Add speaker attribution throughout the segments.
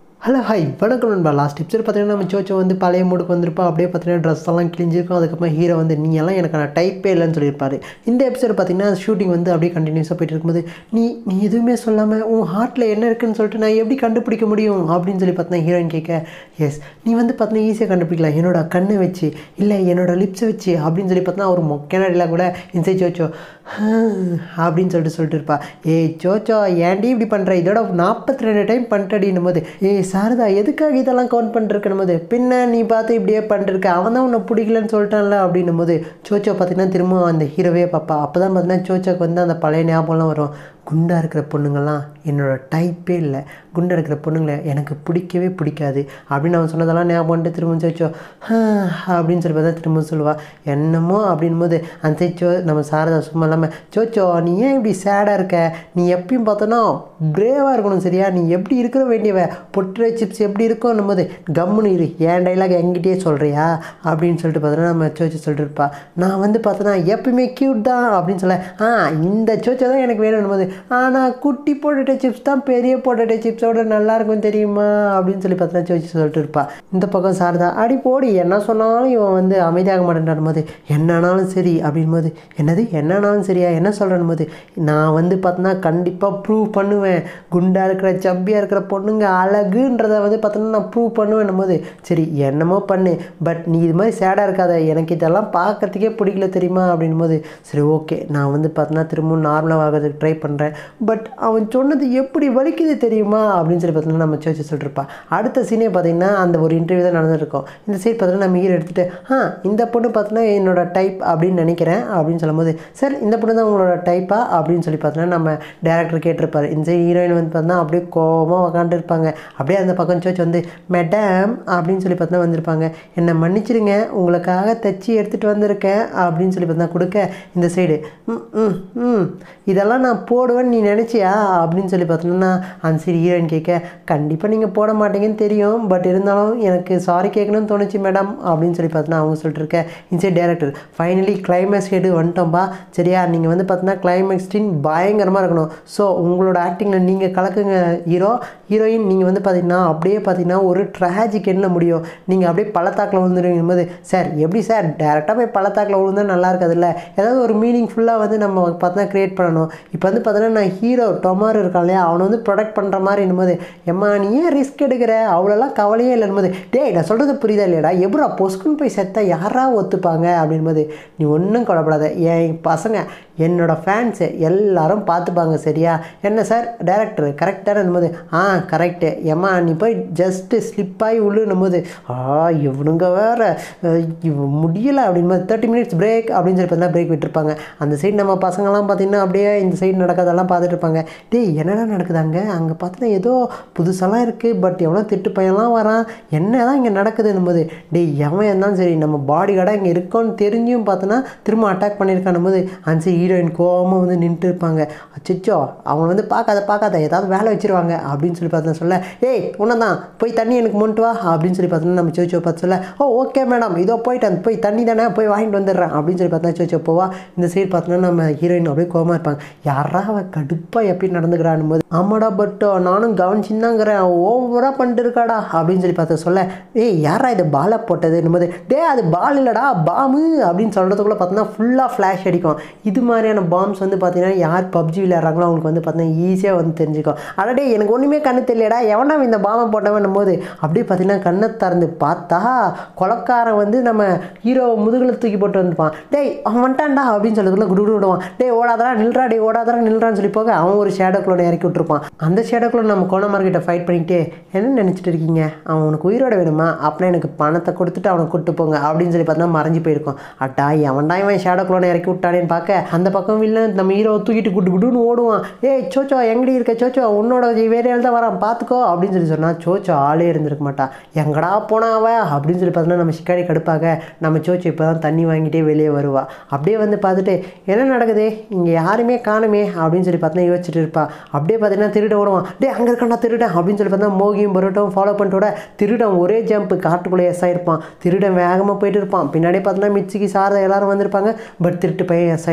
Speaker 1: hello hi வணக்கம் நண்பா last episode பார்த்தீங்கன்னா நம்ம சோச்சோ வந்து பழைய மூடுக்கு வந்திருப்பா அப்படியே பார்த்தீங்கன்னா ட்ரெஸ் எல்லாம் கிழிஞ்சிருக்கும் அதுக்கப்புறம் ஹீரோ வந்து நீ எல்லாம் எனக்கு நான் டைப்பே இல்லைன்னு சொல்லியிருப்பாரு இந்த எபிசோட் பார்த்தீங்கன்னா ஷூட்டிங் வந்து அப்படியே கண்டினியூஸாக போயிட்டு இருக்கும்போது நீ நீ எதுவுமே சொல்லாமல் உன் ஹார்ட்டில் என்ன இருக்குன்னு சொல்லிட்டு நான் எப்படி கண்டுபிடிக்க முடியும் அப்படின்னு சொல்லி பார்த்தீங்கன்னா ஹீரோயின் கேட்க எஸ் நீ வந்து பார்த்தீங்கன்னா ஈஸியாக கண்டுபிடிக்கலாம் என்னோட கண்ணை வச்சு இல்லை என்னோட லிப்ஸை வச்சு அப்படின்னு சொல்லி பார்த்தீங்கன்னா ஒரு மொக்கையான எல்லாம் கூட இன்சை சோச்சோ அப்படின்னு சொல்லிட்டு சொல்லிட்டு இருப்பா ஏய் சோச்சோ ஏன்டி இப்படி பண்ணுற இதோட நாற்பத்தி ரெண்டு டைம் பண்ணிட்டடின்னும் போது ஏய் சாரதா எதுக்காக இதெல்லாம் கவுண்ட் பண்ணிருக்கணும் போது பின்ன நீ பார்த்து இப்படியே பண்ணிருக்க அவன் தான் உன்னை பிடிக்கலன்னு சொல்லிட்டான்ல அப்படின்னும் போது சோச்சோ பார்த்தீங்கன்னா திரும்ப அந்த ஹீரோவே பார்ப்பா அப்போ தான் பார்த்தீங்கன்னா சோச்சோக்கு வந்து அந்த பழைய ஞாபகம்லாம் வரும் குண்டாக இருக்கிற பொண்ணுங்கள்லாம் என்னோட டைப்பே இல்லை குண்டாக இருக்கிற பொண்ணுங்களை எனக்கு பிடிக்கவே பிடிக்காது அப்படின்னு அவன் சொன்னதெல்லாம் ஞாபகம் வந்துட்டு திரும்ப சோச்சோ அப்படின்னு சொல்லி பார்த்தா திரும்ப சொல்லுவா என்னமோ அப்படின் போது அந்த சைச்சோ நம்ம சாரதா சும்மா இல்லாமல் சோச்சோ நீ ஏன் இப்படி சேடாக இருக்க நீ எப்பயும் பார்த்தோன்னா பிரேவாக இருக்கணும் சரியா நீ எப்படி இருக்கிற வேண்டியவ பொட்டுரை சிப்ஸ் எப்படி இருக்கும்னும் போது கம்முன்னு இரு என் டைலாக் என்கிட்டயே சொல்கிறியா அப்படின்னு சொல்லிட்டு பார்த்தோன்னா நம்ம சோச்சோ சொல்லிட்டு இருப்பா நான் வந்து பார்த்தோன்னா எப்பயுமே க்யூட் தான் அப்படின்னு சொல்ல ஆ இந்த சோச்சோ தான் எனக்கு வேணும் போது ஆனால் குட்டி பொட்டேட்டோ சிப்ஸ் தான் பெரிய பொட்டேட்டோ சிப்ஸோட நல்லா இருக்கும் தெரியுமா அப்படின்னு சொல்லி பார்த்தோன்னா சோச்சி சொல்லிட்டு இருப்பா இந்த பக்கம் சாரதா அடி போடி என்ன சொன்னாலும் இவன் வந்து அமைதியாக மாட்டேன்றான் போது என்னன்னாலும் சரி அப்படின் போது என்னது என்னன்னாலும் சரியா என்ன சொல்கிறேன் போது நான் வந்து பார்த்தோன்னா கண்டிப்பாக ப்ரூவ் பண்ணுவேன் குண்டாக இருக்கிற சப்பியாக இருக்கிற பொண்ணுங்க அழகுன்றதை வந்து பார்த்தோன்னா நான் ப்ரூவ் பண்ணுவேன் போது சரி என்னமோ பண்ணு பட் நீ இது மாதிரி சேடாக இருக்காத எனக்கு இதெல்லாம் பார்க்கறதுக்கே பிடிக்கல தெரியுமா அப்படின் போது சரி ஓகே நான் வந்து பார்த்தோன்னா திரும்பவும் நார்மலாக ஆகிறதுக்கு ட்ரை பண்ணுறேன் பட் அவன் சொன்னது எப்படி வலிக்குது தெரியுமா அப்படின்னு சொல்லி பார்த்தோன்னா நம்ம சோச்சு சொல்லிருப்பா அடுத்த சீனே பார்த்தீங்கன்னா அந்த ஒரு இன்டர்வியூ தான் நடந்துருக்கும் இந்த சைட் பார்த்தோன்னா நம்ம ஹீரோ எடுத்துகிட்டு ஆ இந்த பொண்ணு பார்த்தோன்னா என்னோட டைப் அப்படின்னு நினைக்கிறேன் அப்படின்னு சொல்லும்போது சார் இந்த பொண்ணு தான் உங்களோட டைப்பா அப்படின்னு சொல்லி பார்த்தோன்னா நம்ம டேரக்டர் கேட்டிருப்பாரு இந்த சைடு ஹீரோயின் வந்து பார்த்தோன்னா அப்படியே கோபமாக உக்காந்துருப்பாங்க அப்படியே அந்த பக்கம் சோச்சு வந்து மேடம் அப்படின்னு சொல்லி பார்த்தா வந்திருப்பாங்க என்னை மன்னிச்சிடுங்க உங்களுக்காக தைச்சி எடுத்துகிட்டு வந்திருக்கேன் அப்படின்னு சொல்லி பார்த்தா கொடுக்க இந்த சைடு ம் ம் ம் இதெல்லாம் நான் போடுவேன்னு நீ நினச்சியா அப்படின்னு சொல்லி பார்த்தோன்னா அந்த சைடு ஹீரோயின் கேட்க கண்டிப்பாக நீங்கள் போட மாட்டீங்கன்னு தெரியும் பட் இருந்தாலும் எனக்கு சாரி கேட்கணும்னு தோணுச்சு மேடம் அப்படின்னு சொல்லி பார்த்தோன்னா அவங்க சொல்லிட்டு இருக்க இந்த side director finally climax head வந்துட்டோம்பா சரியா நீங்கள் வந்து பார்த்தீங்கன்னா கிளைமேக்ஸ் சீன் பயங்கரமாக இருக்கணும் ஸோ உங்களோட ஆக்டிங்கில் நீங்கள் கலக்குங்க ஹீரோ ஹீரோயின் நீங்கள் வந்து பார்த்தீங்கன்னா அப்படியே பார்த்தீங்கன்னா ஒரு ட்ராஜிக் எண்ணில் முடியும் நீங்கள் அப்படியே பள்ளத்தாக்கில் விழுந்துருவீங்க போது சார் எப்படி சார் டேரெக்டாக போய் பள்ளத்தாக்கில் விழுந்தா நல்லா இருக்காதுல்ல ஏதாவது ஒரு மீனிங் ஃபுல்லாக வந்து நம்ம பார்த்தா க்ரியேட் பண்ணணும் இப்போ வந்து பார்த்தீங்கன்னா நான் ஹீரோ டொமார் இருக்கான் இல்லையா அவனை வந்து ப்ரொடக்ட் பண்ணுற மாதிரி என்னும்போது எம்மா நீ ஏன் ரிஸ்க் எடுக்கிற அவ்வளோலாம் கவலையே இல்லைன்னு டேய் நான் சொல்கிறது புரியுதா இல்லையாடா எப்படா பொஸ்குன்னு போய் செத்தா யாரா ஒத்துப்பாங்க அப்படின்போது நீ ஒன்றும் கவலைப்படாத என் பசங்க என்னோட ஃபேன்ஸு எல்லாரும் பார்த்துப்பாங்க சரியா என்ன சார் டேரக்டர் கரெக்டான போது ஆ கரெக்டு ஏம்மா நீ போய் ஜஸ்ட்டு ஸ்லிப்பாகி உள்ளுன்னும் போது ஆ இவனுங்க வேற அஹ், இவ முடியலை அப்படின்னு போது தேர்ட்டி மினிட்ஸ் பிரேக் அப்படின்னு சொல்லி பார்த்தா பிரேக் விட்டுருப்பாங்க அந்த சைடு நம்ம பசங்கள்லாம் பார்த்தீங்கன்னா அப்படியே இந்த சைடு நடக்காதெல்லாம் பார்த்துட்டு இருப்பாங்க டேய் என்னடா நடக்குது அங்கே அங்கே பார்த்தீங்கன்னா ஏதோ புதுசெல்லாம் இருக்குது பட் எவ்வளோ திட்டு பையன்லாம் வரான் என்ன தான் இங்கே நடக்குதுன்னும் போது டேய் எவன் இருந்தாலும் சரி நம்ம பாடி கார்டாக இங்கே இருக்கோன்னு தெரிஞ்சும் பார்த்தோன்னா திரும்ப அட்டாக் பண்ணியிருக்கானும் போது அந்த சைடு ஹீரோயின் கோவமாக வந்து நின்றுட்டு இருப்பாங்க அச்சோ அவங்க வந்து பார்க்காத பார்க்காத ஏதாவது வேலை வச்சிருவாங்க அப்படின்னு சொல்லி பார்த்தா சொல்ல ஏய் உன்னை தான் போய் தண்ணி எனக்கு மொண்டு வா அப்படின்னு சொல்லி பார்த்தோன்னா நம்ம சோச்சோ பார்த்து சொல்ல ஓ ஓகே மேடம் இதோ போயிட்டேன் போய் தண்ணி தானே போய் வாங்கிட்டு வந்துடுறேன் அப்படின்னு சொல்லி பார்த்தா சோச்சோ போவா இந்த சைடு பார்த்தோன்னா நம்ம ஹீரோயின் அப்படியே கோவமாக இருப்பாங்க யாரா அவ கடுப்பாக எப்படி நடந்துக்கிறான்னு போது ஆமாடா பட் நானும் கவனிச்சுதாங்கிறேன் ஓவராக பண்ணிட்டு இருக்காடா அப்படின்னு சொல்லி பார்த்து சொல்ல ஏய் யாரா இது பாலை போட்டதுன்னு போது டே அது பால் இல்லைடா பாமு அப்படின்னு சொல்கிறதுக்குள்ளே பார்த்தோன்னா ஃபுல்லாக ஃப்ளாஷ் அடிக்கும் இது மாதிரியான பாம்ஸ் வந்து பார்த்தீங்கன்னா யார் பப்ஜி விளையாடுறாங்களோ அவங்களுக்கு வந்து பார்த்தீங்கன்னா ஈஸியாக வந்து தெரிஞ்சுக்கும் அடடே எனக்கு ஒன்றுமே கண்ணு தெரியலடா எவனா இந்த பாமை போட்டவன் போது அப்படியே பார்த்தீங்கன்னா கண்ணை திறந்து பார்த்தா கொலக்காரன் வந்து நம்ம ஹீரோ முதுகில் தூக்கி போட்டு வந்துப்பான் டேய் அவன் வந்துட்டான்டா அப்படின்னு சொல்லதுக்குள்ள குடு குடு விடுவான் டேய் ஓடாதடா நில்றா டேய் ஓடாதடா நில்றான்னு சொல்லி போக அவன் ஒரு ஷேடோக்குள்ள இறக்கி விட்டுருப்பான் அந்த ஷேடோக்குள்ள நம்ம கோணமார்கிட்ட ஃபைட் பண்ணிக்கிட்டே என்ன நினச்சிட்டு இருக்கீங்க அவன் உனக்கு உயிரோட வேணுமா அப்படின்னா எனக்கு பணத்தை கொடுத்துட்டு அவனை கூட்டு போங்க அப்படின்னு சொல்லி பார்த்தா மறைஞ்சு போயிருக்கும் அட்டா எவன்டா இவன் ஷேடோக்குள்ள இறக்கி விட்டானேன்னு பார்க்க அந்த பக்கம் வில்லன் நம்ம ஹீரோவை தூக்கிட்டு குட்டு குடுன்னு ஓடுவான் ஏய் சோச்சோ எங்கடி இருக்க சோச்சோ உன்னோட வேறு தான் வரான் பார்த்துக்கோ அப்படின்னு சொல்லி சொன்னா சோச்சோ ஆளே இருந்திருக்க மாட்டா எங்கடா போனா அவ அப்படின்னு சொல்லி பார்த்தோன்னா நம்ம சிக்காடி கடுப்பாக நம்ம சோச்சோ இப்போ தான் தண்ணி வாங்கிட்டே வெளியே வருவா அப்படியே வந்து பார்த்துட்டு என்ன நடக்குது இங்கே யாருமே காணுமே அப்படின்னு சொல்லி பார்த்தா யோசிச்சுட்டு இருப்பா அப்படியே பார்த்தீங்கன்னா திருட ஓடுவான் டேய் அங்கே இருக்கான்டா திருடன் அப்படின்னு சொல்லி பார்த்தா மோகியும் பரோட்டும் ஃபாலோ பண்ணிட்டு விட திருடன் ஒரே ஜம்ப் காட்டுக்குள்ளே எஸ் ஆயிருப்பான் திருடன் வேகமாக போயிட்டு இருப்பான் பின்னாடியே பார்த்தோன்னா மிச்சிக்கு சாரதா எல்லாரும் வந்திருப்பாங்க பட் திருட்டு பையன் எஸ் ஆயிருப்பான்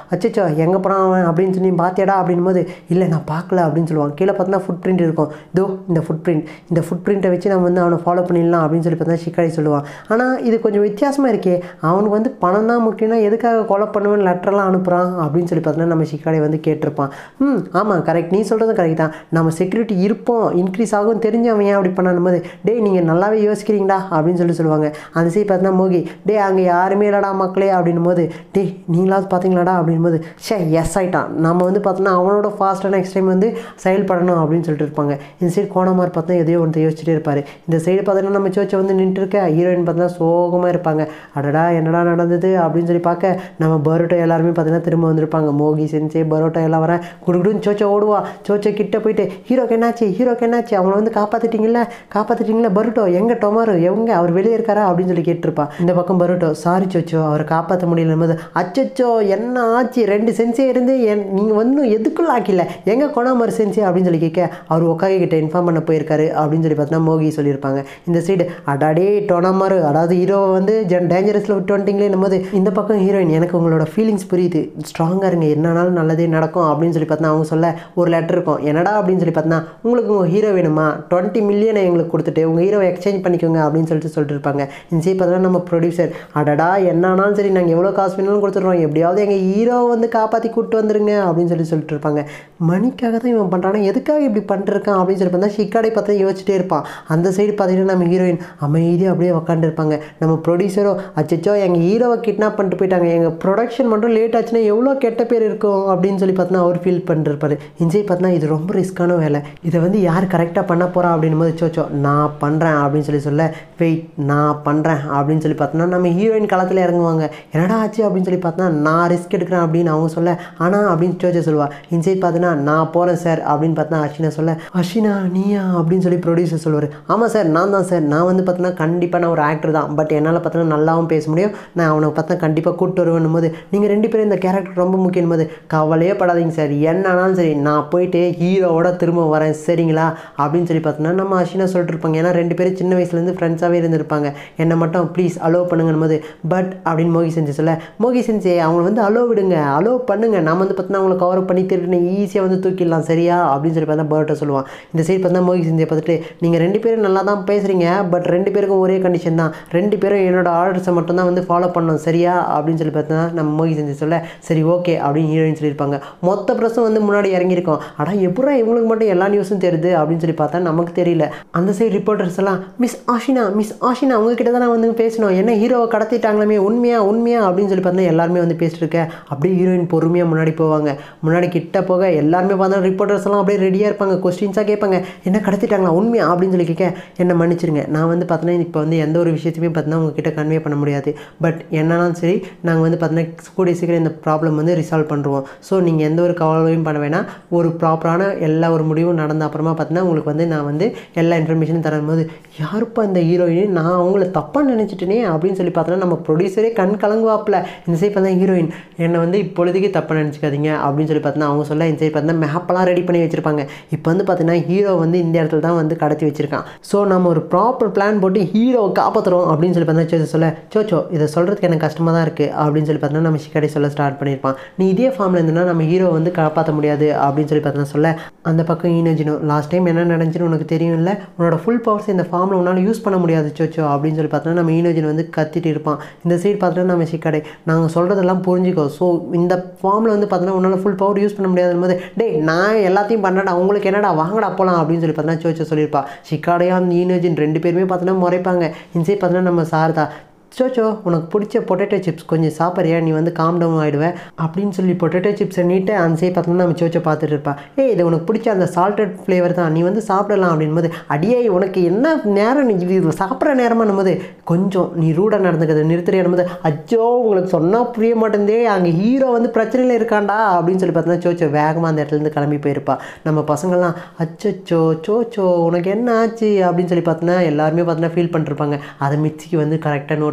Speaker 1: அச்சச்சோ எங்கே போகிறான் அவன் அப்படின்னு சொல்லி பார்த்தியாடா அப்படின் போது இல்லை நான் பார்க்கல அப்படின்னு சொல்லுவான் கீழே பார்த்தோன்னா ஃபுட் பிரிண்ட் இருக்கும் இதோ இந்த ஃபுட் பிரிண்ட் இந்த ஃபுட் பிரிண்ட்டை வச்சு நம்ம வந்து அவனை ஃபாலோ பண்ணிடலாம் அப்படின்னு சொல்லி பார்த்தா ஷிக்காரி சொல்லுவான் ஆனால் இது கொஞ்சம் வித்தியாசமாக இருக்கே அவனுக்கு வந்து பணம் தான் முக்கியம்னா எதுக்காக கொலை பண்ணுவேன் லெட்டரெல்லாம் அனுப்புகிறான் அப்படின்னு சொல்லி பார்த்தோன்னா நம்ம ஷிக்காரி வந்து கேட்டிருப்பான் ம் ஆமாம் கரெக்ட் நீ சொல்கிறதும் கரெக்ட் தான் நம்ம செக்யூரிட்டி இருப்போம் இன்க்ரீஸ் ஆகும் தெரிஞ்சு அவன் ஏன் அப்படி பண்ணும் போது டேய் நீங்கள் நல்லாவே யோசிக்கிறீங்களா அப்படின்னு சொல்லி சொல்லுவாங்க அந்த சைடு பார்த்தீங்கன்னா மோகி டே அங்கே யாருமே இல்லடா மக்களே அப்படின்னும் போது டே நீங்களாவது பார்த்தீங்களாடா அப்படின்னும் போது ஷே எஸ் ஆயிட்டான் நம்ம வந்து பார்த்தோன்னா அவனோட ஃபாஸ்ட்டாக நெக்ஸ்ட் டைம் வந்து செயல்படணும் அப்படின்னு சொல்லிட்டு இருப்பாங்க இந்த சைடு கோணமார் பார்த்தா எதையோ ஒன்று யோசிச்சுட்டே இருப்பார் இந்த சைடு பார்த்தீங்கன்னா நம்ம சோச்சை வந்து நின்றுட்டு இருக்க ஹீரோயின் பார்த்தீங்கன்னா சோகமாக இருப்பாங்க அடடா என்னடா நடந்தது அப்படின்னு சொல்லி பார்க்க நம்ம பரோட்டோ எல்லாருமே பார்த்தீங்கன்னா திரும்ப வந்திருப்பாங்க மோகி செஞ்சு பரோட்டோ எல்லாம் வர குடுகுடுன்னு சோச்சை ஓடுவா சோச்சை கிட்ட போயிட்டு ஹீரோக்கு என்னாச்சு ஹீரோக்கு என்னாச்சு அவனை வந்து காப்பாற்றிட்டீங்களா காப்பாற்றிட்டீங்களா பரோட்டோ எங்கே டொமாரோ எங்க அவர் வெளியே இருக்காரா அப்படின்னு சொல்லி கேட்டிருப்பா இந்த பக்கம் பரோட்டோ சாரி சோச்சோ அவரை காப்பாற்ற முடியல போது அச்சச்சோ என்ன ஆச்சு ரெண்டு சென்சே இருந்து என் நீங்கள் வந்து எதுக்குள்ள ஆக்கில எங்கே கொணாமர் சென்சி அப்படின்னு சொல்லி கேட்க அவர் ஒக்காகி கிட்ட இன்ஃபார்ம் பண்ண போயிருக்காரு அப்படின்னு சொல்லி பார்த்தீங்கன்னா மோகி சொல்லியிருப்பாங்க இந்த சைடு அடாடே டொனாமர் அதாவது ஹீரோவை வந்து ஜன் டேஞ்சரஸில் விட்டு வந்துட்டீங்களே போது இந்த பக்கம் ஹீரோயின் எனக்கு உங்களோட ஃபீலிங்ஸ் புரியுது ஸ்ட்ராங்காக இருங்க என்னன்னாலும் நல்லதே நடக்கும் அப்படின்னு சொல்லி பார்த்தா அவங்க சொல்ல ஒரு லெட்டர் இருக்கும் என்னடா அப்படின்னு சொல்லி பார்த்தா உங்களுக்கு உங்கள் ஹீரோ வேணுமா டுவெண்ட்டி மில்லியனை எங்களுக்கு கொடுத்துட்டு உங்கள் ஹீரோவை எக்ஸ்சேஞ்ச் பண்ணிக்கோங்க அப்படின்னு சொல்லிட்டு சொல்லிட்டு இருப்பாங்க இந்த சைடு பார்த்தா நம்ம ப்ரொடியூசர் அடடா என்னானாலும் சரி நாங்கள் எவ்வளோ காசு வேணாலும் கொடுத்துட்றோம் எப்படியாவது எங்கள் ஹீரோவை வந்து காப்பாற்றி கூப்பிட்டு வந்துருங்க அப்படின்னு சொல்லி சொல்லிட்டு இருப்பாங்க மணிக்காக தான் இவன் பண்ணுறானா எதுக்காக இப்படி பண்ணிருக்கான் அப்படின்னு சொல்லி பார்த்தா ஷிக்காடை பார்த்தா யோசிச்சுட்டே இருப்பான் அந்த சைடு பார்த்தீங்கன்னா நம்ம ஹீரோயின் அமைதியாக அப்படியே உட்காந்துருப்பாங்க நம்ம ப்ரொடியூசரோ அச்சச்சோ எங்கள் ஹீரோவை கிட்னாப் பண்ணிட்டு போயிட்டாங்க எங்கள் ப்ரொடக்ஷன் மட்டும் லேட் ஆச்சுன்னா எவ்வளோ கெட்ட பேர் இருக்கும் அப்படின்னு சொல்லி பார்த்தோன்னா அவர் ஃபீல் பண்ணிருப்பாரு இன்ஜய் பார்த்தா இது ரொம்ப ரிஸ்க்கான வேலை இதை வந்து யார் கரெக்டாக பண்ண போகிறா அப்படின்னும் போது சோச்சோ நான் பண்ணுறேன் அப்படின்னு சொல்லி சொல்ல வெயிட் நான் பண்ணுறேன் அப்படின்னு சொல்லி பார்த்தோன்னா நம்ம ஹீரோயின் களத்தில் இறங்குவாங்க என்னடா ஆச்சு அப்படின்னு சொல்லி பார்த்தா நான் ரிஸ்க் எடுக்கிறேன் அப்படின்னு அவங்க சொல்ல ஆனால் அப்படின்னு சோச்சோ சொல்லுவா இன்சைட் பார்த்தோன்னா நான் போகிறேன் சார் அப்படின்னு பார்த்தா அர்ஷினா சொல்ல அர்ஷினா நீயா அப்படின்னு சொல்லி ப்ரொடியூசர் சொல்லுவார் ஆமாம் சார் நான் தான் சார் நான் வந்து பார்த்தோன்னா கண்டிப்பாக நான் ஒரு ஆக்டர் தான் பட் என்னால் பார்த்தோன்னா நல்லாவும் பேச முடியும் நான் அவனை பார்த்தா கண்டிப்பாக கூப்பிட்டு வருவேன் போது நீங்கள் ரெண்டு பேரும் இந்த கேரக்டர் ரொம்ப முக்கியம் போது கவலையே படாதீங்க சார் என்னன்னாலும் சரி நான் போயிட்டு ஹீரோவோட திரும்ப வரேன் சரிங்களா அப்படின்னு சொல்லி பார்த்தோன்னா நம்ம அர்ஷினா சொல்லிட்டு இருப்பாங்க ஏன்னா ரெண்டு பேரும் சின்ன வயசுலேருந்து ஃப்ரெண்ட்ஸாகவே இருந்திருப்பாங்க என்னை மட்டும் ப்ளீஸ் அலோவ் பண்ணுங்கன்னு போது பட் அப்படின்னு மோகி செஞ்சு சொல்ல மோகி செஞ்சே அவங்க வந்து அலோவ் விடுங்க அலோவ் பண்ணுங்க நம்ம வந்து பார்த்தீங்கன்னா அவங்களை கவர் பண்ணி திருட்டு ஈஸியாக வந்து தூக்கிடலாம் சரியா அப்படின்னு சொல்லி பார்த்தா பர்ட்ட சொல்லுவான் இந்த சைடு பார்த்தா மோகி செஞ்சை பார்த்துட்டு நீங்கள் ரெண்டு பேரும் நல்லா தான் பேசுகிறீங்க பட் ரெண்டு பேருக்கும் ஒரே கண்டிஷன் தான் ரெண்டு பேரும் என்னோட ஆர்டர்ஸை மட்டும் தான் வந்து ஃபாலோ பண்ணணும் சரியா அப்படின்னு சொல்லி பார்த்தா நம்ம மோகி செஞ்சு சொல்ல சரி ஓகே அப்படின்னு ஹீரோயின் சொல்லியிருப்பாங்க மொத்த ப்ரெஸ்ஸும் வந்து முன்னாடி இறங்கியிருக்கோம் ஆனால் எப்படா இவங்களுக்கு மட்டும் எல்லா நியூஸும் தெரியுது அப்படின்னு சொல்லி பார்த்தா நமக்கு தெரியல அந்த சைடு ரிப்போர்ட்டர்ஸ் எல்லாம் மிஸ் ஆஷினா மிஸ் ஆஷினா உங்ககிட்ட தான் நான் வந்து பேசணும் என்ன ஹீரோவை கடத்திட்டாங்களாமே உண்மையா உண்மையா அப்படின்னு சொல்லி பார்த்தா எல்லாருமே வந்து பேசிட்டு இருக்க அப்படியே ஹீரோயின் பொறுமையாக முன்னாடி போவாங்க முன்னாடி கிட்ட போக எல்லாருமே பார்த்தா ரிப்போர்ட்டர்ஸ் எல்லாம் அப்படியே ரெடியாக இருப்பாங்க கொஸ்டின்ஸாக கேட்பாங்க என்ன கடத்திட்டாங்களா உண்மையா அப்படின்னு சொல்லி கேட்க என்ன மன்னிச்சிருங்க நான் வந்து பார்த்தோன்னா இப்போ வந்து எந்த ஒரு விஷயத்தையுமே பார்த்தீங்கன்னா உங்ககிட்ட கன்வே பண்ண முடியாது பட் என்னன்னாலும் சரி நாங்கள் வந்து பார்த்தீங்கன்னா கூடிய சீக்கிரம் இந்த ப்ராப்ளம் வந்து ரிசால்வ் பண்ணுறோம் ஸோ நீங்கள் எந்த ஒரு கவலையும் பண்ண வேணாம் ஒரு ப்ராப்பரான எல்லா ஒரு முடிவும் நடந்த அப்புறமா பார்த்தீங்கன்னா உங்களுக்கு வந்து நான் வந்து எல்லா இன்ஃபர்மேஷனும் தரும்போது யாருப்பா இந்த ஹீரோயின் நான் அவங்கள தப்பாக நினச்சிட்டேனே அப்படின்னு சொல்லி பார்த்தோன்னா நம்ம ப்ரொடியூசரே கண் கலங்குவாப்பில் இந்த சைட் பார்த்தா ஹீரோயின் என்னை வந்து இப்பொழுதுக்கு தப்பாக நினச்சிக்காதீங்க அப்படின்னு சொல்லி பார்த்தா அவங்க சொல்ல இந்த சைட் பார்த்தா மேப்பெல்லாம் ரெடி பண்ணி வச்சிருப்பாங்க இப்போ வந்து பார்த்தீங்கன்னா ஹீரோ வந்து இந்த இடத்துல தான் வந்து கடத்தி வச்சிருக்கான் ஸோ நம்ம ஒரு ப்ராப்பர் பிளான் போட்டு ஹீரோவை காப்பாற்றுறோம் அப்படின்னு சொல்லி பார்த்தா சோச்சோ சொல்ல சோச்சோ இதை சொல்கிறதுக்கு எனக்கு கஷ்டமாக தான் இருக்குது அப்படின்னு சொல்லி பார்த்தா நம்ம ஷிக்காடி சொல்ல ஸ்டார்ட் பண்ணியிருப்பான் நீ இதே ஃபார்மில் இருந்தனா நம்ம ஹீரோ வந்து காப்பாற்ற முடியாது அப்படின்னு சொல்லி பார்த்தா சொல்ல அந்த பக்கம் ஈனஜினோ லாஸ்ட் டைம் என்ன நடந்துச்சுன்னு உனக்கு தெரியும் இல்லை உன்னோட ஃபுல் பவர்ஸ் இந்த ஃபார்மில் உன்னால் யூஸ் பண்ண முடியாது சோச்சோ அப்படின்னு சொல்லி பார்த்தோன்னா நம்ம ஈனோஜின் வந்து கத்திட்டு இருப்பான் இந்த சைடு பார்த்தோன்னா நம்ம ஷிக்காடை நாங்கள் சொல்கிறதெல்லாம் புரிஞ்சுக்கோ ஸோ இந்த ஃபார்மில் வந்து பார்த்தோன்னா உன்னால் ஃபுல் பவர் யூஸ் பண்ண முடியாதுன்னு போது டேய் நான் எல்லாத்தையும் பண்ணடா உங்களுக்கு என்னடா வாங்கடா போகலாம் அப்படின்னு சொல்லி பார்த்தோன்னா சோச்சோ சொல்லியிருப்பா ஷிக்காடையா ஈனோஜின் ரெண்டு பேருமே பார்த்தோன்னா முறைப்பாங்க இந்த சைடு பார்த்தோன்னா நம்ம சாரதா சோச்சோ உனக்கு பிடிச்ச பொட்டேட்டோ சிப்ஸ் கொஞ்சம் சாப்பிட்றியா நீ வந்து காம் டவுன் ஆகிடுவேன் அப்படின்னு சொல்லி பொட்டேட்டோ சிப்ஸை நீட்டு அந்த சைடு பார்த்தோம்னா நம்ம சோச்சோ பார்த்துட்டு இருப்பா ஏய் இது உனக்கு பிடிச்ச அந்த சால்டட் ஃப்ளேவர் தான் நீ வந்து சாப்பிடலாம் அப்படின்போது அடியே உனக்கு என்ன நேரம் நீ இது சாப்பிட்ற நேரமானும் போது கொஞ்சம் நீ ரூடாக நடந்துக்கிறது நிறுத்துறியானும் போது அச்சோ உங்களுக்கு சொன்னால் புரிய மாட்டேந்தே அங்கே ஹீரோ வந்து பிரச்சனையில் இருக்காண்டா அப்படின்னு சொல்லி பார்த்தோன்னா சோச்சோ வேகமாக அந்த இடத்துலேருந்து கிளம்பி போயிருப்பா நம்ம பசங்கள்லாம் அச்சச்சோ சோச்சோ உனக்கு என்ன ஆச்சு அப்படின்னு சொல்லி பார்த்தோன்னா எல்லாருமே பார்த்தோன்னா ஃபீல் பண்ணிருப்பாங்க அதை மிச்சிக்கு வந்து கரெக்டாக நோட்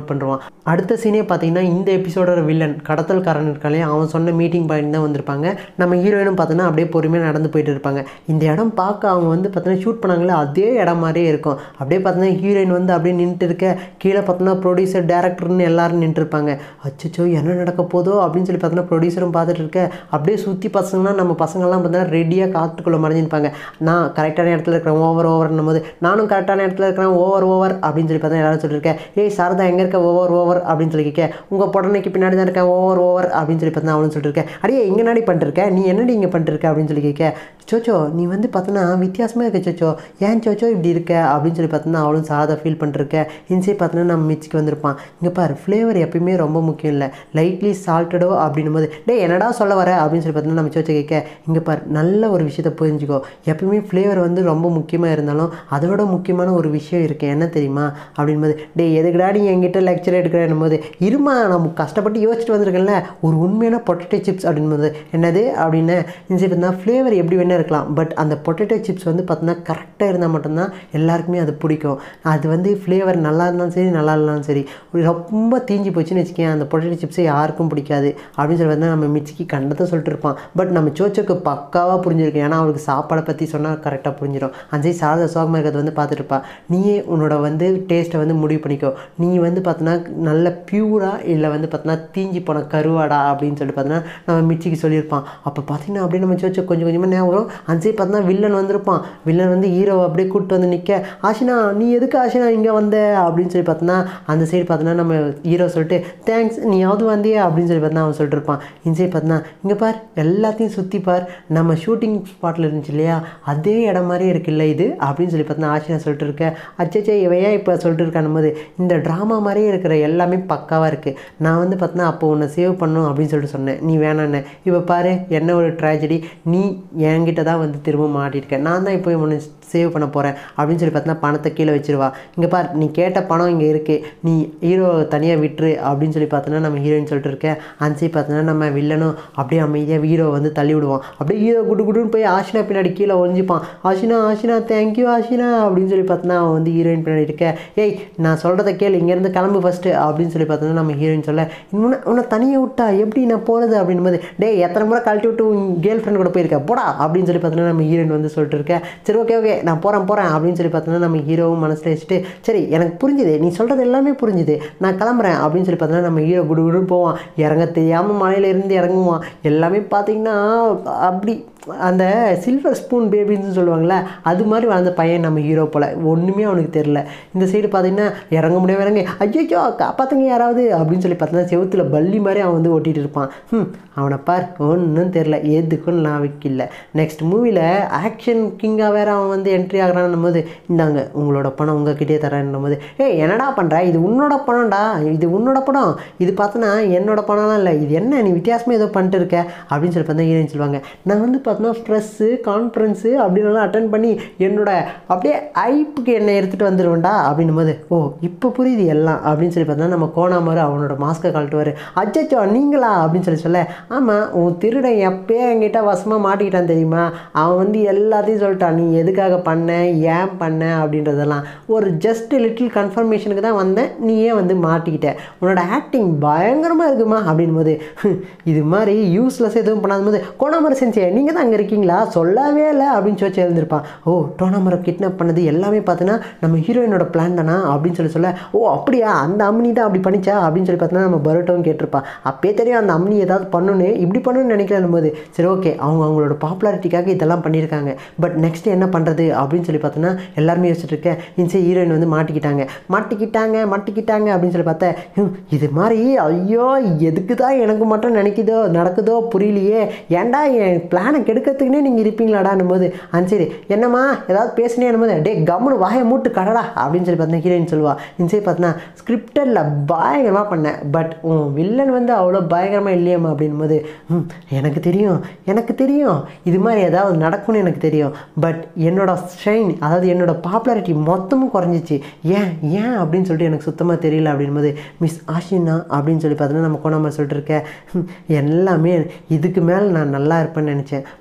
Speaker 1: பண்ணுவான் அடுத்த சீனே பார்த்தீங்கன்னா இந்த எபிசோடோட வில்லன் கடத்தல்காரன் இருக்காலே அவன் சொன்ன மீட்டிங் பாயிண்ட் தான் வந்திருப்பாங்க நம்ம ஹீரோயினும் பார்த்தோன்னா அப்படியே பொறுமையாக நடந்து போயிட்டு இருப்பாங்க இந்த இடம் பார்க்க அவங்க வந்து பார்த்தோன்னா ஷூட் பண்ணாங்களே அதே இடம் மாதிரியே இருக்கும் அப்படியே பார்த்தோன்னா ஹீரோயின் வந்து அப்படியே நின்றுட்டு இருக்க கீழே பார்த்தோன்னா ப்ரொடியூசர் டேரக்டர்னு எல்லாரும் நின்றுட்டு இருப்பாங்க அச்சோ என்ன நடக்க போதோ அப்படின்னு சொல்லி பார்த்தோன்னா ப்ரொடியூசரும் பார்த்துட்டு இருக்க அப்படியே சுற்றி பசங்கன்னா நம்ம பசங்கள்லாம் பார்த்தோன்னா ரெடியாக காத்துக்குள்ளே மறைஞ்சிருப்பாங்க நான் கரெக்டான இடத்துல இருக்கிறேன் ஓவர் ஓவர்னும் போது நானும் கரெக்டான இடத்துல இருக்கிறேன் ஓவர் ஓவர் அப்படின்னு சொல்லி பார்த்தா எல்லாரும் சொல்லியிருக்கேன் ஏய் சாரதா எங்கே இருக்க ஓவர் ஓவர் அப்படின்னு சொல்லி கேட்க உங்கள் புடனைக்கு பின்னாடி தான் இருக்கேன் ஓவர் ஓவர் அப்படின்னு சொல்லி பார்த்தா அவளும் சொல்லிட்டு இருக்கேன் அடியே இங்கே நாடி பண்ணிருக்க நீ என்னடி இங்கே பண்ணிருக்க அப்படின்னு சொல்லி கேட்க சோச்சோ நீ வந்து பார்த்தோன்னா வித்தியாசமாக இருக்க சோச்சோ ஏன் சோச்சோ இப்படி இருக்க அப்படின்னு சொல்லி பார்த்தோன்னா அவளும் சாதா ஃபீல் பண்ணிருக்க இன்சே பார்த்தோன்னா நம்ம மிச்சிக்கு வந்திருப்பான் இங்கே பாரு ஃப்ளேவர் எப்பயுமே ரொம்ப முக்கியம் இல்லை லைட்லி சால்ட்டடோ அப்படின்னும் போது டேய் என்னடா சொல்ல வர அப்படின்னு சொல்லி பார்த்தோன்னா நம்ம சோச்சை கேட்க இங்கே பாரு நல்ல ஒரு விஷயத்தை புரிஞ்சுக்கோ எப்பயுமே ஃப்ளேவர் வந்து ரொம்ப முக்கியமாக இருந்தாலும் அதோட முக்கியமான ஒரு விஷயம் இருக்குது என்ன தெரியுமா அப்படின்போது டேய் எதுக்குடா நீ என்கிட்ட லெக்சர் எடுக்கிறேன் போது இருமா நம்ம கஷ்டப்பட்டு யோசிச்சுட்டு வந்திருக்கேன்ல ஒரு உண்மையான பொட்டேட்டோ சிப்ஸ் அப்படின்போது என்னது அப்படின்னு இன்சே பார்த்தா ஃப்ளேவர் எப்படி வேணா இருக்கலாம் பட் அந்த பொட்டேட்டோ சிப்ஸ் வந்து பார்த்தோன்னா கரெக்டாக இருந்தால் மட்டும்தான் எல்லாருக்குமே அது பிடிக்கும் அது வந்து ஃப்ளேவர் நல்லா இருந்தாலும் சரி நல்லா இல்லைனாலும் சரி ரொம்ப தீஞ்சு போச்சுன்னு வச்சுக்கேன் அந்த பொட்டேட்டோ சிப்ஸை யாருக்கும் பிடிக்காது அப்படின்னு சொல்லி பார்த்தா நம்ம மிச்சிக்கு கண்டத்தை சொல்லிட்டு இருப்பான் பட் நம்ம சோச்சோக்கு பக்காவாக புரிஞ்சிருக்கு ஏன்னா அவளுக்கு சாப்பாடை பற்றி சொன்னால் கரெக்டாக புரிஞ்சிடும் அஞ்சய் சாரத சோகமாக இருக்கிறது வந்து பார்த்துட்டு இருப்பா நீயே உன்னோட வந்து டேஸ்ட்டை வந்து முடிவு பண்ணிக்கோ நீ வந்து பார்த்தோன்னா நல்ல பியூரா இல்லை வந்து பார்த்தோன்னா தீஞ்சி போன கருவாடா அப்படின்னு சொல்லிட்டு பார்த்தோன்னா நம்ம மிச்சிக்கு சொல்லியிருப்பான் அப்போ பார்த்தீங்கன்னா அப்படியே நம்ம சோச்சோ கொஞ்சம் கொஞ்சமாக ஞாபகம் வரும் அஞ்சய் பார்த்தோன்னா வில்லன் வந்திருப்பான் வில்லன் வந்து ஹீரோவை அப்படியே கூப்பிட்டு வந்து நிற்க ஆஷினா நீ எதுக்கு ஆஷினா இங்கே வந்த அப்படின்னு சொல்லி பார்த்தோன்னா அந்த சைடு பார்த்தோன்னா நம்ம ஹீரோ சொல்லிட்டு தேங்க்ஸ் நீயாவது வந்தியா அப்படின்னு சொல்லி பார்த்தா அவன் சொல்லிட்டு இருப்பான் இந்த சைடு பார்த்தோன்னா இங்கே பார் எல்லாத்தையும் சுற்றி பார் நம்ம ஷூட்டிங் ஸ்பாட்டில் இருந்துச்சு இல்லையா அதே இடம் மாதிரியே இருக்குல்ல இது அப்படின்னு சொல்லி பார்த்தா ஆஷினா சொல்லிட்டு இருக்க அச்சச்சே இவன் ஏன் இப்போ சொல்லிட்டு இருக்கான் போது இந்த ட்ராமா மாதிரியே இருக்கிற எல்லாமே பக்காவாக இருக்குது நான் வந்து பார்த்தோன்னா அப்போ உன்னை சேவ் பண்ணும் அப்படின்னு சொல்லிட்டு சொன்னேன் நீ வேணான்னு இப்போ பாரு என்ன ஒரு ட்ராஜடி நீ என்கிட்ட தான் வந்து திரும்ப மாட்டிருக்க நான் தான் இப்போ உன்னை சேவ் பண்ண போகிறேன் அப்படின்னு சொல்லி பார்த்தோன்னா பணத்தை கீழே வச்சிருவா இங்கே பார் நீ கேட்ட பணம் இங்கே இருக்குது நீ ஹீரோ தனியாக விட்டுரு அப்படின்னு சொல்லி பார்த்தோன்னா நம்ம ஹீரோயின் சொல்லிட்டு இருக்கேன் அன்சி பார்த்தோன்னா நம்ம வில்லனும் அப்படியே அமைதியாக ஹீரோ வந்து தள்ளி விடுவான் அப்படியே ஹீரோ குடு குடுன்னு போய் ஆஷினா பின்னாடி கீழே ஒழிஞ்சிப்பான் ஆஷினா ஆஷினா தேங்க்யூ ஆஷினா அப்படின்னு சொல்லி பார்த்தோன்னா அவன் வந்து ஹீரோயின் பின்னாடி இருக்க ஏய் நான் சொல்கிறத கேளு இங்கேருந்து கிளம்பு ஃபஸ்ட்டு அப்படின்னு சொல்லி பார்த்தோன்னா நம்ம ஹீரோயின் சொல்ல உன்னை உன்னை தனியாக விட்டா எப்படி நான் போகிறது அப்படின்போது டேய் எத்தனை முறை கழட்டி விட்டு உன் கேர்ள் ஃப்ரெண்ட் கூட போயிருக்க போடா அப்படின்னு சொல்லி பார்த்தோன்னா நம்ம ஹீரோயின் வந்து சொல்லிட்டு இருக்கேன் சரி ஓகே ஓகே நான் போகிறேன் போகிறேன் அப்படின்னு சொல்லி பார்த்தோன்னா நம்ம ஹீரோவும் மனசில் வச்சுட்டு சரி எனக்கு புரிஞ்சுது நீ சொல்கிறது எல்லாமே புரிஞ்சுது நான் கிளம்புறேன் அப்படின்னு சொல்லி பார்த்தோன்னா நம்ம ஹீரோ குடு குடுன்னு போவான் இறங்க தெரியாமல் மலையில இருந்து இறங்குவான் எல்லாமே பார்த்தீங்கன்னா அப்படி அந்த சில்வர் ஸ்பூன் பேபின்னு சொல்லுவாங்கள்ல அது மாதிரி வளர்ந்த பையன் நம்ம ஹீரோ போல் ஒன்றுமே அவனுக்கு தெரில இந்த சைடு பார்த்தீங்கன்னா இறங்க முடியாம இறங்க ஐயோ காப்பாற்றுங்க யாராவது அப்படின்னு சொல்லி பார்த்தீங்கன்னா செவுத்துல பல்லி மாதிரி அவன் வந்து ஓட்டிகிட்டு இருப்பான் ம் அவனை பார் ஒன்றும் தெரில எதுக்கும் நான் வைக்கல நெக்ஸ்ட் மூவியில் ஆக்ஷன் கிங்காக வேற அவன் வந்து என்ட்ரி ஆகிறான்னும் போது இந்தாங்க உங்களோட பணம் உங்ககிட்டயே தரேன்னும் போது ஏய் என்னடா பண்ணுற இது உன்னோட பணம்டா இது உன்னோட பணம் இது பார்த்தோன்னா என்னோட பணம்லாம் இல்லை இது என்ன நீ வித்தியாசமாக ஏதோ பண்ணிட்டு இருக்க அப்படின்னு சொல்லி பார்த்தா ஹீரோயின் சொல்லுவாங்க நான் வந்து பார்த்தோன்னா ஸ்ட்ரெஸ்ஸு கான்ஃபரன்ஸு அப்படின்னுலாம் அட்டன் பண்ணி என்னோட அப்படியே ஐப்புக்கு என்னை எடுத்துகிட்டு வந்துடுவேன்டா அப்படின்னும் போது ஓ இப்போ புரியுது எல்லாம் அப்படின்னு சொல்லி பார்த்தா நம்ம கோணாமரு அவனோட மாஸ்க்கை கழட்டுவார் அச்சச்சோ நீங்களா அப்படின்னு சொல்லி சொல்ல ஆமாம் உன் திருடன் எப்பயே என்கிட்ட வசமாக மாட்டிக்கிட்டான் தெரியுமா அவன் வந்து எல்லாத்தையும் சொல்லிட்டான் நீ எதுக்காக பண்ண ஏன் பண்ண அப்படின்றதெல்லாம் ஒரு ஜஸ்ட் லிட்டில் கன்ஃபர்மேஷனுக்கு தான் வந்தேன் நீயே வந்து மாட்டிக்கிட்ட உன்னோட ஆக்டிங் பயங்கரமாக இருக்குமா அப்படின் போது இது மாதிரி யூஸ்லெஸ் எதுவும் பண்ணாத போது கோணாமர செஞ்சே நீங்கள் தான் அங்கே இருக்கீங்களா சொல்லவே இல்லை அப்படின்னு சொல்லி எழுந்திருப்பான் ஓ டோனாமரை கிட்னாப் பண்ணது எல்லாமே பார்த்தோன்னா நம்ம ஹீரோயினோட பிளான் தானா அப்படின்னு சொல்லி சொல்ல ஓ அப்படியா அந்த அம்னி தான் அப்படி பண்ணிச்சா அப்படின்னு சொல்லி பார்த்தோன்னா நம்ம பரோட்டோவும் கேட்டிருப்பா அப்பயே தெரியும் அந்த அம்னி ஏதாவது பண்ணணும் இப்படி பண்ணணும்னு நினைக்கலன்னும் போது சரி ஓகே அவங்க அவங்களோட பாப்புலாரிட்டிக்காக இதெல்லாம் பண்ணியிருக்காங்க பட் நெக்ஸ்ட் என்ன பண்ணுறது அப்படின்னு சொல்லி பார்த்தோன்னா எல்லாருமே யோசிச்சுட்டு இருக்கேன் இன்சே ஹீரோயின் வந்து மாட்டிக்கிட்டாங்க மாட்டிக்கிட்டாங்க மாட்டிக்கிட்டாங்க அப்படின்னு சொல்லி பார்த்தேன் ஹம், இது மாதிரி ஐயோ எதுக்கு தான் எனக்கு மட்டும் நினைக்குதோ நடக்குதோ புரியலையே ஏன்டா என் பிளானை கெடுக்கிறதுக்குனே நீங்கள் இருப்பீங்களாடான்னும் போது ஆ சரி என்னம்மா ஏதாவது பேசுனே போது டே கம்முன்னு வாயை மூட்டு கடடா அப்படின்னு சொல்லி பார்த்தா ஹீரோயின் சொல்லுவா இன்சே பார்த்தா ஸ்கிரிப்டரில் பயங்கரமாக பண்ணேன் பட் உன் வில்லன் வந்து அவ்வளோ பயங்கரமாக இல்லையம்மா அப்படின்னும் போது "ம், எனக்கு தெரியும் எனக்கு தெரியும் இது மாதிரி ஏதாவது நடக்கும்னு எனக்கு தெரியும் பட் என்னோட ஷைன் அதாவது என்னோட பாப்புலாரிட்டி மொத்தமும் குறைஞ்சிச்சு ஏன் ஏன் அப்படின்னு சொல்லிட்டு எனக்கு சுத்தமாக தெரியல அப்படின்போது மிஸ் ஆஷினா அப்படின்னு சொல்லி பார்த்தோன்னா நம்ம கோணாமல் சொல்லிட்டு இருக்கேன் "ஹம், எல்லாமே இதுக்கு மேலே நான் நல்லா இருப்பேன்னு நினச்சேன்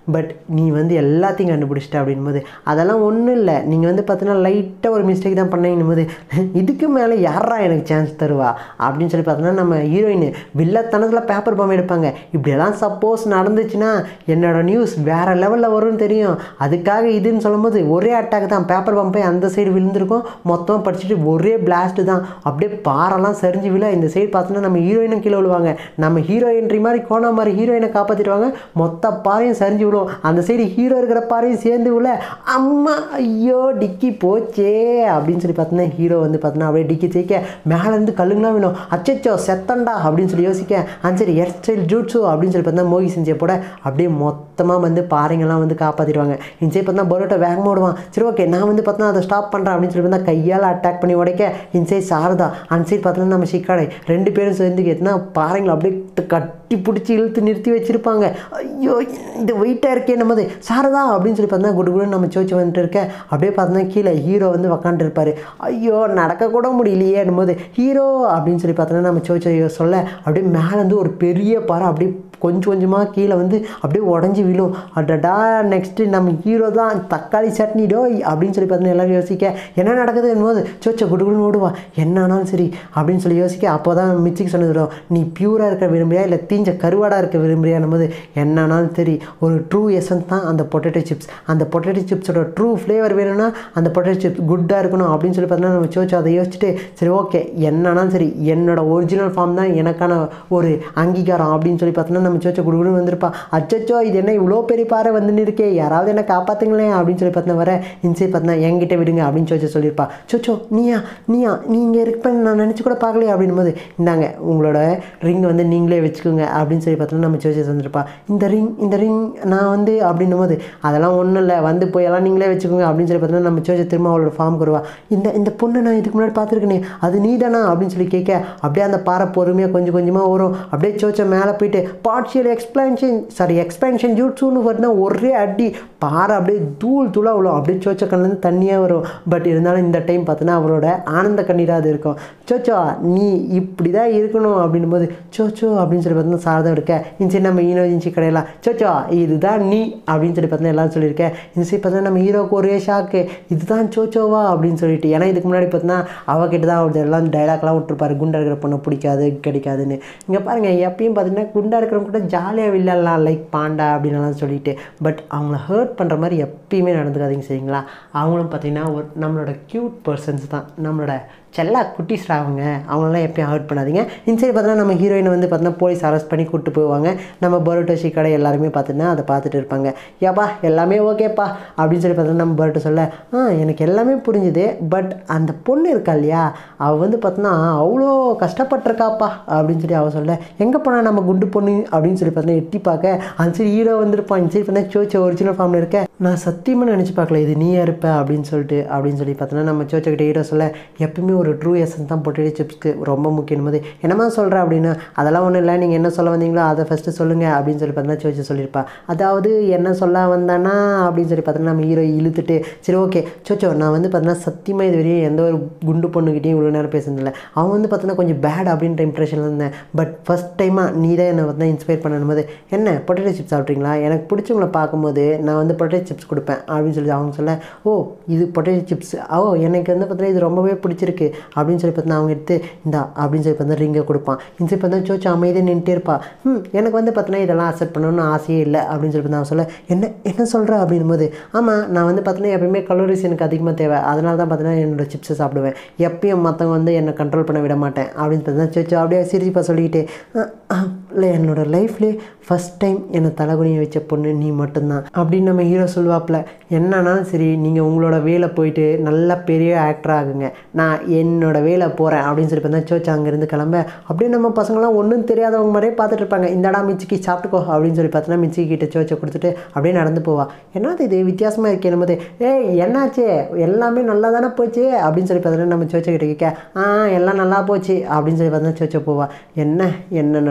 Speaker 1: பட் நீ வந்து எல்லாத்தையும் கண்டுபிடிச்சிட்ட அப்படின்போது அதெல்லாம் ஒன்றும் இல்லை நீங்கள் வந்து பார்த்தீங்கன்னா லைட்டாக ஒரு மிஸ்டேக் தான் பண்ணீங்கன்னும் போது இதுக்கு மேலே யாரா எனக்கு சான்ஸ் தருவா அப்படின்னு சொல்லி பார்த்தோன்னா நம்ம ஹீரோயின் வில்லத்தனத்தில் பேப்பர் பாம் எடுப்பாங்க இப்படியெல்லாம் சப்போஸ் நடந்துச்சுன்னா என்னோட நியூஸ் வேறு லெவலில் வரும்னு தெரியும் அதுக்காக இதுன்னு சொல்லும்போது ஒரே அட்டாக் தான் பேப்பர் பம்பை அந்த சைடு விழுந்திருக்கும் மொத்தமாக படிச்சுட்டு ஒரே பிளாஸ்ட்டு தான் அப்படியே பாறைல்லாம் சரிஞ்சு விழ இந்த சைடு பார்த்தோன்னா நம்ம ஹீரோயினும் கீழே விழுவாங்க நம்ம ஹீரோயின்றி மாதிரி கோணா மாதிரி ஹீரோயினை காப்பாற்றிடுவாங்க மொத்த பாறையும் சரிஞ்சு விழுவும் அந்த சைடு ஹீரோ இருக்கிற பாறையும் சேர்ந்து விழ அம்மா ஐயோ டிக்கி போச்சே அப்படின்னு சொல்லி பார்த்தோன்னா ஹீரோ வந்து பார்த்தோன்னா அப்படியே டிக்கி தேய்க்க மேலேருந்து கல்லுங்களாம் வேணும் அச்சச்சோ செத்தண்டா அப்படின்னு சொல்லி யோசிக்க ஆ சரி ஹேர் ஸ்டைல் ஜூட்ஸு அப்படின்னு சொல்லி பார்த்தா மோகி செஞ்ச போட அப்படியே மொத்தமாக வந்து பாறைங்கெல்லாம் வந்து காப்பாற்றிடுவாங்க இந்த சைடு பார்த்தா பரோட்டா வேகமாக ஓடுவான் சரி ஓகே நான் வந்து பார்த்தா அதை ஸ்டாப் பண்ணுறேன் அப்படின்னு சொல்லி பார்த்தா கையால் அட்டாக் பண்ணி உடைக்க இந்த சைடு சாரதா அந்த சைடு பார்த்தோன்னா நம்ம சிக்காடை ரெண்டு பேரும் சேர்ந்து எத்தனா பாறைங்களை அப்படியே கட்டி பிடிச்சி இழுத்து நிறுத்தி வச்சிருப்பாங்க ஐயோ இந்த வெயிட்டாக இருக்கே நம்மது சாரதா அப்படின்னு சொல்லி பார்த்தா குடு குடுன்னு நம்ம சோச்சு வந்துட்டு இருக்க அப்படியே பார்த்தோன்னா கீழே ஹீரோ வந்து உக்காந்துருப்பாரு ஐயோ நடக்க கூட முடியலையே போது ஹீரோ அப்படின்னு சொல்லி பார்த்தோன்னா நம்ம சோச்சோ சொல்ல அப்படியே மேலேருந்து ஒரு பெரிய பாறை அப்படியே கொஞ்சம் கொஞ்சமாக கீழே வந்து அப்படியே உடஞ்சி விழும் அடடா நெக்ஸ்ட்டு நம்ம ஹீரோ தான் தக்காளி சட்னி டோய் அப்படின்னு சொல்லி பார்த்தோன்னா எல்லாரும் யோசிக்க என்ன நடக்குது போது சோச்சோ குடுகுடுன்னு ஓடுவா என்ன ஆனாலும் சரி அப்படின்னு சொல்லி யோசிக்க அப்போ தான் மிச்சிக்கு சொன்னது நீ பியூராக இருக்க விரும்புறியா இல்லை தீஞ்ச கருவாடாக இருக்க விரும்புறியான்னும் போது என்ன ஆனாலும் சரி ஒரு ட்ரூ எசன்ஸ் தான் அந்த பொட்டேட்டோ சிப்ஸ் அந்த பொட்டேட்டோ சிப்ஸோட ட்ரூ ஃப்ளேவர் வேணும்னா அந்த பொட்டேட்டோ சிப்ஸ் குட்டாக இருக்கணும் அப்படின்னு சொல்லி பார்த்தோன்னா நம்ம சோச்சோ அதை யோசிச்சுட்டு சரி ஓகே என்னன்னாலும் சரி என்னோட ஒரிஜினல் ஃபார்ம் தான் எனக்கான ஒரு அங்கீகாரம் அப்படின்னு சொல்லி பார்த்தோன்னா நம்ம சோச்சோ குடுகுடுன்னு வந்திருப்பா அச்சச்சோ இது என்ன இவ்வளோ பெரிய பாறை வந்துன்னு இருக்கே யாராவது என்ன காப்பாற்றுங்களேன் அப்படின்னு சொல்லி பார்த்தா வர இன்சை பார்த்தா என்கிட்ட விடுங்க அப்படின்னு சோச்சோ சொல்லியிருப்பா சோச்சோ நீயா நீயா நீங்கள் இருப்பேன்னு நான் நினச்சி கூட பார்க்கலையே அப்படின்னும் போது இந்தாங்க உங்களோட ரிங் வந்து நீங்களே வச்சுக்கோங்க அப்படின்னு சொல்லி பார்த்தோன்னா நம்ம சோச்சோ தந்துருப்பா இந்த ரிங் இந்த ரிங் நான் வந்து அப்படின்னும் போது அதெல்லாம் ஒன்றும் இல்லை வந்து போய் எல்லாம் நீங்களே வச்சுக்கோங்க அப்படின்னு சொல்லி பார்த்தோன்னா நம்ம சோச்சோ திரும்ப அவளோட ஃபார்ம் வருவா இந்த இந்த பொண்ணை நான் இதுக்கு முன்னாடி பார்த்துருக்கேனே அது நீ தானா அப்படின்னு சொல்லி கேட்க அப்படியே அந்த பாறை பொறுமையாக கொஞ்சம் கொஞ்சமாக வரும் அப்படியே சோச்சோ மேலே போயிட்டு பார்ட்ஷியல் எக்ஸ்பேன்ஷன் சாரி எக்ஸ்பேன்ஷன் ஜூட்ஸுன்னு வருதுன்னா ஒரே அடி பாறை அப்படியே தூள் தூளாக விழும் அப்படியே சோச்சோ கண்ணிலேருந்து தண்ணியாக வரும் பட் இருந்தாலும் இந்த டைம் பார்த்தோன்னா அவரோட ஆனந்த கண்ணீராக அது இருக்கும் சோச்சோ நீ இப்படி தான் இருக்கணும் அப்படின்னும் போது சோச்சோ அப்படின்னு சொல்லி பார்த்தோன்னா சாரதம் இருக்க இந்த நம்ம ஈனோ இன்ச்சி கடையெல்லாம் சோச்சோ இதுதான் நீ அப்படின்னு சொல்லி பார்த்தோன்னா எல்லாரும் சொல்லியிருக்கேன் இந்த சைடு பார்த்தா நம்ம ஹீரோக்கு ஒரே ஷாக்கு இதுதான் சோச்சோவா அப்படின்னு சொல்லிட்டு ஏன்னா இதுக்கு முன்னாடி பார்த்தோன்னா அவகிட்ட தான் அவர் எல்லாம் டைலாக்லாம் விட்டுருப்பாரு குண்டா இருக்கிற பொண்ணை பிடிக்காது கிடைக்காதுன்னு இங்கே பாருங்கள் எப்பயும் பார்த்தீங்கன்னா குண்டா இருக்கிறவங்க கூட ஜாலியாக வில்லலாம் லைக் பாண்டா அப்படின்னுலாம் சொல்லிட்டு பட் அவங்கள ஹர்ட் பண்ணுற மாதிரி எப்பயுமே நடந்துக்காதீங்க சரிங்களா அவங்களும் பார்த்தீங்கன்னா ஒரு நம்மளோட க்யூட் பர்சன்ஸ் தான் நம்மளோட செல்லா குட்டிஸ்டா அவங்க அவங்களெல்லாம் எப்பயும் ஹர்ட் பண்ணாதீங்க இந்த சைடு பார்த்தீங்கன்னா நம்ம ஹீரோயினை வந்து பார்த்தீங்கன்னா போலீஸ் அரெஸ்ட் பண்ணி கூப்பிட்டு போவாங்க நம்ம பரோட்டோ ஷிக்கடை எல்லாருமே பார்த்துன்னா அதை பார்த்துட்டு இருப்பாங்க ஏப்பா எல்லாமே ஓகேப்பா அப்படின்னு சொல்லி பார்த்தீங்கன்னா நம்ம பரோட்டோ சொல்ல ஆ எனக்கு எல்லாமே புரிஞ்சுது பட் அந்த பொண்ணு இருக்கா இல்லையா அவள் வந்து பார்த்தோன்னா அவ்வளோ கஷ்டப்பட்டிருக்காப்பா அப்படின்னு சொல்லி அவள் சொல்ல எங்கே போனா நம்ம குண்டு பொண்ணு அப்படின்னு சொல்லி பார்த்தீங்கன்னா எட்டி பார்க்க அந்த சைடு ஹீரோ வந்திருப்பான் இந்த சைடு பார்த்தீங்கன்னா சோச்சோ ஒரிஜினல் ஃபார்மில் இருக்க நான் சத்தியமாக நினச்சி பார்க்கல இது நீயா இருப்ப அப்படின்னு சொல்லிட்டு அப்படின்னு சொல்லி பார்த்தோன்னா நம்ம சோச்சோ கிட்ட ஹீரோ சொல்ல எப்பயுமே ஒரு ட்ரூ எசன்ஸ் தான் பொட்டேட்டோ சிப்ஸ்க்கு ரொம்ப முக்கியம் போது என்னமா சொல்கிற அப்படின்னா அதெல்லாம் ஒன்றும் இல்லை நீங்கள் என்ன சொல்ல வந்தீங்களோ அதை ஃபஸ்ட்டு சொல்லுங்கள் அப்படின்னு சொல்லி பார்த்தோன்னா சோச்சு சொல்லியிருப்பா அதாவது என்ன சொல்ல வந்தானா அப்படின்னு சொல்லி பார்த்தோன்னா நம்ம ஹீரோ இழுத்துட்டு சரி ஓகே சோச்சோ நான் வந்து பார்த்தோன்னா சத்தியமாக இது வரையும் எந்த ஒரு குண்டு பொண்ணுக்கிட்டையும் இவ்வளோ நேரம் பேசுனதில்ல அவன் வந்து பார்த்தோன்னா கொஞ்சம் பேட் அப்படின்ற இம்ப்ரெஷனில் இருந்தேன் பட் ஃபஸ்ட் டைமாக நீ தான் என்னை வந்து இன்ஸ்பயர் பண்ணணும் போது என்ன பொட்டேட்டோ சிப்ஸ் சாப்பிட்றீங்களா எனக்கு பிடிச்சவங்கள பார்க்கும்போது நான் வந்து பொட்டேட்டோ சிப்ஸ் கொடுப்பேன் அப்படின்னு சொல்லி அவங்க சொல்ல ஓ இது பொட்டேட்டோ சிப்ஸ் ஓ எனக்கு வந்து பார்த்தீங்கன்னா இது ரொம்பவே பிடிச்சிருக்கு அப்படின்னு சொல்லி பார்த்தா அவங்க எடுத்து இந்தா அப்படின்னு சொல்லி பார்த்தா ரிங்கை கொடுப்பான் இந்த சொல்லி பார்த்தா சோச்சு அமைதியாக நின்றுட்டே இருப்பா ம் எனக்கு வந்து பார்த்தீங்கன்னா இதெல்லாம் அக்செப்ட் பண்ணணும்னு ஆசையே இல்லை அப்படின்னு சொல்லி பார்த்தா அவன் சொல்ல என்ன என்ன சொல்கிற அப்படின்னும் போது ஆமாம் நான் வந்து பார்த்தீங்கன்னா எப்பயுமே கலோரிஸ் எனக்கு அதிகமாக தேவை அதனால தான் பார்த்தீங்கன்னா என்னோட சிப்ஸை சாப்பிடுவேன் எப்பயும் மற்றவங்க வந்து என்னை கண்ட்ரோல் பண்ண விட மாட்டேன் அப்படின்னு பார்த்தீங்கன்னா சோச்சு அப்படியே சிரிப்பா சொல்லிக்கிட்டு இல்லை என்னோட லைஃப்லேயே ஃபஸ்ட் டைம் என்னை தலைகுனிய வச்ச பொண்ணு நீ மட்டும்தான் அப்படின்னு நம்ம ஹீரோ சொல்லுவாப்பில் என்னன்னாலும் சரி நீங்கள் உங்களோட வேலை போயிட்டு நல்லா பெரிய ஆக்டர் ஆகுங்க நான் என்னோட வேலை போகிறேன் அப்படின்னு சொல்லி பார்த்தா சோச்சு அங்கேருந்து கிளம்ப அப்படியே நம்ம பசங்களாம் ஒன்றும் தெரியாதவங்க மாதிரியே பார்த்துட்டு இருப்பாங்க இந்தடா மிச்சிக்கு சாப்பிட்டுக்கோ அப்படின்னு சொல்லி பார்த்தோன்னா மிச்சி கிட்ட சோச்சை கொடுத்துட்டு அப்படியே நடந்து போவா என்னது இது வித்தியாசமாக இருக்கே நம்ம ஏய் என்னாச்சு எல்லாமே நல்லா தானே போச்சு அப்படின்னு சொல்லி பார்த்தோன்னா நம்ம சோச்சை கிட்ட கேட்க ஆ எல்லாம் நல்லா போச்சு அப்படின்னு சொல்லி பார்த்தா சோச்சை போவா என்ன என்ன நடந்தாலும்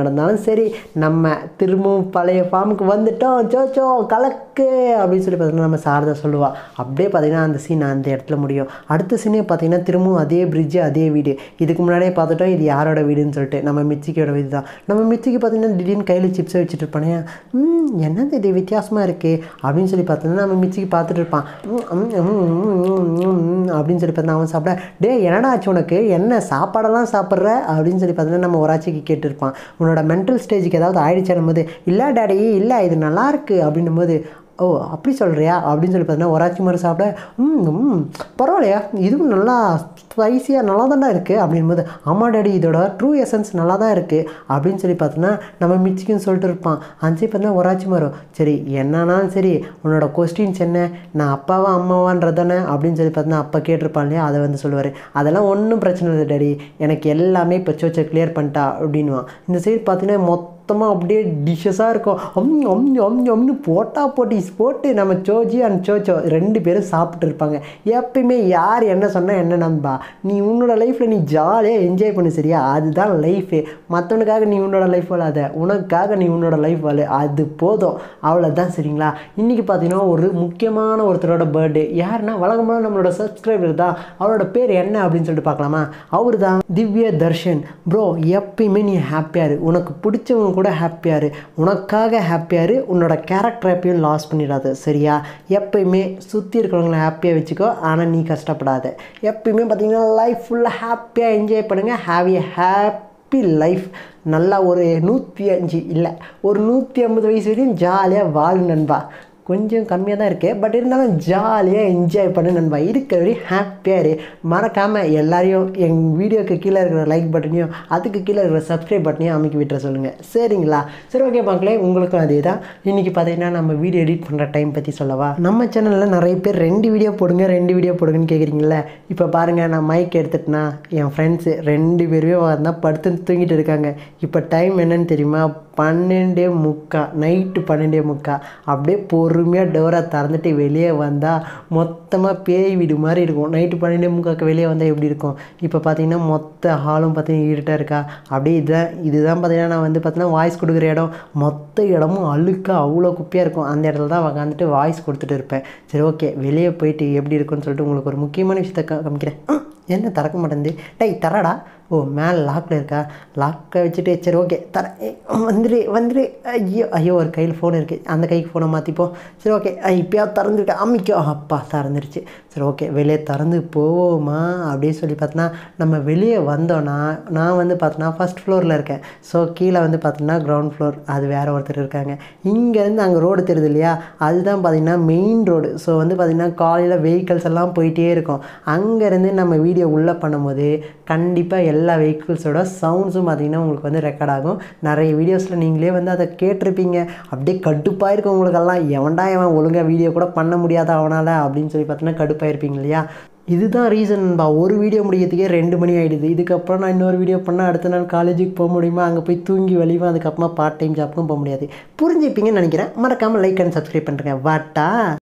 Speaker 1: சரி நம்ம திரும்பவும் பழைய ஃபார்முக்கு வந்துட்டோம் சோச்சோ கலக்கு அப்படின்னு சொல்லி பார்த்தீங்கன்னா நம்ம சாரதா சொல்லுவா அப்படியே பார்த்தீங்கன்னா அந்த சீன் அந்த இடத்துல முடியும் அடுத்த சீனே பார்த்தீங்கன்னா திரும்பவும் அதே பிரிட்ஜு அதே வீடு இதுக்கு முன்னாடியே பார்த்துட்டோம் இது யாரோட வீடுன்னு சொல்லிட்டு நம்ம மிச்சிக்கியோட வீடு தான் நம்ம மிச்சிக்கு பார்த்தீங்கன்னா திடீர்னு கையில் சிப்ஸை வச்சுட்டு இருப்பானே ம் என்னது இது வித்தியாசமாக இருக்குது அப்படின்னு சொல்லி பார்த்தோன்னா நம்ம மிச்சிக்கு பார்த்துட்டு இருப்பான் ம், ம், ம், ம், ம், ம், ம், அப்படின்னு சொல்லி பார்த்தா அவன் சாப்பிட டே என்னடா ஆச்சு உனக்கு என்ன சாப்பாடெல்லாம் சாப்பிட்ற அப்படின்னு சொல்லி பார்த்தோன்னா நம்ம ஒராச்சிக்கு கேட்டிருப்பான் உன்னோட மென்டல் ஸ்டேஜுக்கு ஏதாவது ஆயிடுச்சானும் போது இல்லை டாடி இல்லை இது நல்லா இருக்கு அப்படின்னும் போது ஓ அப்படி சொல்கிறியா அப்படின்னு சொல்லி பார்த்தீங்கன்னா ஒராச்சி மாதிரி சாப்பிட ம் ம் பரவாயில்லையா இதுவும் நல்லா ஸ்பைஸியாக நல்லா தானே இருக்குது அப்படின்போது ஆமாம் டாடி இதோட ட்ரூ எசன்ஸ் நல்லா தான் இருக்குது அப்படின்னு சொல்லி பார்த்தோன்னா நம்ம மிச்சிக்குன்னு சொல்லிட்டு இருப்பான் அஞ்சு பார்த்தா ஒராச்சி மரம் சரி என்னன்னாலும் சரி உன்னோட கொஸ்டின்ஸ் என்ன நான் அப்பாவா அம்மாவான்றது தானே அப்படின்னு சொல்லி பார்த்தோன்னா அப்பா கேட்டிருப்பான் இல்லையா அதை வந்து சொல்லுவார் அதெல்லாம் ஒன்றும் பிரச்சனை இல்லை டாடி எனக்கு எல்லாமே இப்போ சோச்சை கிளியர் பண்ணிட்டா அப்படின்வான் இந்த சைடு பார்த்தீங்கன்னா மொத்த மொத்தமாக அப்படியே டிஷ்ஷஸாக இருக்கும் அம் அம் அம் அம்னு போட்டா போட்டிஸ் போட்டு நம்ம சோஜி அண்ட் சோச்சோ ரெண்டு பேரும் சாப்பிட்டு இருப்பாங்க எப்பயுமே யார் என்ன சொன்னால் என்ன நம்பா நீ உன்னோட லைஃப்பில் நீ ஜாலியாக என்ஜாய் பண்ணு சரியா அதுதான் லைஃபு மற்றவனுக்காக நீ உன்னோட லைஃப் வாழாத உனக்காக நீ உன்னோட லைஃப் வாழு அது போதும் அவ்வளோதான் சரிங்களா இன்றைக்கி பார்த்தீங்கன்னா ஒரு முக்கியமான ஒருத்தரோட பர்த்டே யாருன்னா வழக்கமாக நம்மளோட சப்ஸ்கிரைபர் தான் அவரோட பேர் என்ன அப்படின்னு சொல்லிட்டு பார்க்கலாமா அவர் தான் திவ்ய தர்ஷன் ப்ரோ எப்பயுமே நீ ஹாப்பியாக இரு உனக்கு பிடிச்சவங்க கூட ஹாப்பியாக இரு உனக்காக ஹாப்பியாக இரு உன்னோட கேரக்டர் எப்பயும் லாஸ் பண்ணிடாத சரியா எப்பயுமே சுற்றி இருக்கிறவங்கள ஹாப்பியாக வச்சுக்கோ ஆனால் நீ கஷ்டப்படாத எப்பயுமே பார்த்தீங்கன்னா லைஃப் ஃபுல்லாக ஹாப்பியாக என்ஜாய் பண்ணுங்கள் ஹாவ் ஏ ஹாப்பி லைஃப் நல்லா ஒரு நூற்றி அஞ்சு இல்லை ஒரு நூற்றி ஐம்பது வயசு வரையும் ஜாலியாக வாழு நண்பா கொஞ்சம் கம்மியாக தான் இருக்குது பட் இருந்தாலும் ஜாலியாக என்ஜாய் பண்ணு நண்பா இருக்கிற வரையும் ஹாப்பியாக இரு மறக்காமல் எல்லாரையும் என் வீடியோக்கு கீழே இருக்கிற லைக் பட்டனையும் அதுக்கு கீழே இருக்கிற சப்ஸ்கிரைப் பட்டனையும் அமைக்கி விட்டுற சொல்லுங்கள் சரிங்களா சரி ஓகே மக்களே உங்களுக்கும் அதே தான் இன்றைக்கி பார்த்தீங்கன்னா நம்ம வீடியோ எடிட் பண்ணுற டைம் பற்றி சொல்லவா நம்ம சேனலில் நிறைய பேர் ரெண்டு வீடியோ போடுங்க ரெண்டு வீடியோ போடுங்கன்னு கேட்குறீங்களே இப்போ பாருங்கள் நான் மைக் எடுத்துட்டேன்னா என் ஃப்ரெண்ட்ஸு ரெண்டு பேருமே வந்தால் படுத்து தூங்கிட்டு இருக்காங்க இப்போ டைம் என்னன்னு தெரியுமா பன்னெண்டே முக்கா நைட்டு பன்னெண்டே முக்கா அப்படியே பொறுமையாக டோரை திறந்துட்டு வெளியே வந்தால் மொத்தமாக பேய் வீடு மாதிரி இருக்கும் நைட்டு பன்னெண்டே முக்காக்கு வெளியே வந்தால் எப்படி இருக்கும் இப்போ பார்த்தீங்கன்னா மொத்த ஹாலும் பார்த்தீங்கன்னா இருட்டாக இருக்கா அப்படியே இதுதான் இதுதான் பார்த்தீங்கன்னா நான் வந்து பார்த்தீங்கன்னா வாய்ஸ் கொடுக்குற இடம் மொத்த இடமும் அழுக்கா அவ்வளோ குப்பையாக இருக்கும் அந்த இடத்துல தான் உக்காந்துட்டு வாய்ஸ் கொடுத்துட்டு இருப்பேன் சரி ஓகே வெளியே போயிட்டு எப்படி இருக்குன்னு சொல்லிட்டு உங்களுக்கு ஒரு முக்கியமான விஷயத்த கா- காமிக்கிறேன் ம், என்ன திறக்க மாட்டேங்குது டேய் தரடா ஓ மேலே லாக்கில் இருக்கா லாக்கை வச்சுட்டு சரி ஓகே தர ஏய், வந்துடு வந்துடு ஐயோ ஐயோ ஒரு கையில் ஃபோன் இருக்குது அந்த கைக்கு ஃபோனை மாற்றிப்போம் சரி ஓகே இப்போயாவது திறந்துருக்க அம்மிக்கோ அப்பா திறந்துருச்சு சரி ஓகே வெளியே திறந்து போவோமா அப்படியே சொல்லி பார்த்தோன்னா நம்ம வெளியே வந்தோன்னா நான் வந்து பார்த்தோன்னா ஃபஸ்ட் ஃப்ளோரில் இருக்கேன் ஸோ கீழே வந்து பார்த்தோன்னா கிரவுண்ட் ஃப்ளோர் அது வேறு ஒருத்தர் இருக்காங்க இங்கேருந்து அங்கே ரோடு தெரியுது இல்லையா அதுதான் பார்த்தீங்கன்னா மெயின் ரோடு ஸோ வந்து பார்த்தீங்கன்னா காலையில் வெஹிக்கல்ஸ் எல்லாம் போயிட்டே இருக்கும் அங்கேருந்து நம்ம வீடியோ உள்ளே பண்ணும்போது கண்டிப்பாக எல்லா வெஹிக்கிள்ஸோட சவுண்ட்ஸும் பார்த்தீங்கன்னா உங்களுக்கு வந்து ரெக்கார்ட் ஆகும் நிறைய வீடியோஸில் நீங்களே வந்து அதை கேட்டிருப்பீங்க அப்படியே கடுப்பாக இருக்கும் உங்களுக்கெல்லாம் எவன்டா எவன் ஒழுங்காக வீடியோ கூட பண்ண முடியாத அவனால் அப்படின்னு சொல்லி பார்த்தீங்கன்னா கடுப்பாயிருப்பீங்க இல்லையா இதுதான் ரீசன்பா ஒரு வீடியோ முடிக்கிறதுக்கே ரெண்டு மணி ஆகிடுது இதுக்கப்புறம் நான் இன்னொரு வீடியோ பண்ணால் அடுத்த நாள் காலேஜுக்கு போக முடியுமா அங்கே போய் தூங்கி வலிவேன் அதுக்கப்புறமா பார்ட் டைம் ஜாப்புக்கும் போக முடியாது புரிஞ்சுப்பீங்கன்னு நினைக்கிறேன் மறக்காமல் லைக் அண்ட் சப்ஸ்கிரைப் பண்ணுறேன் வாட்டா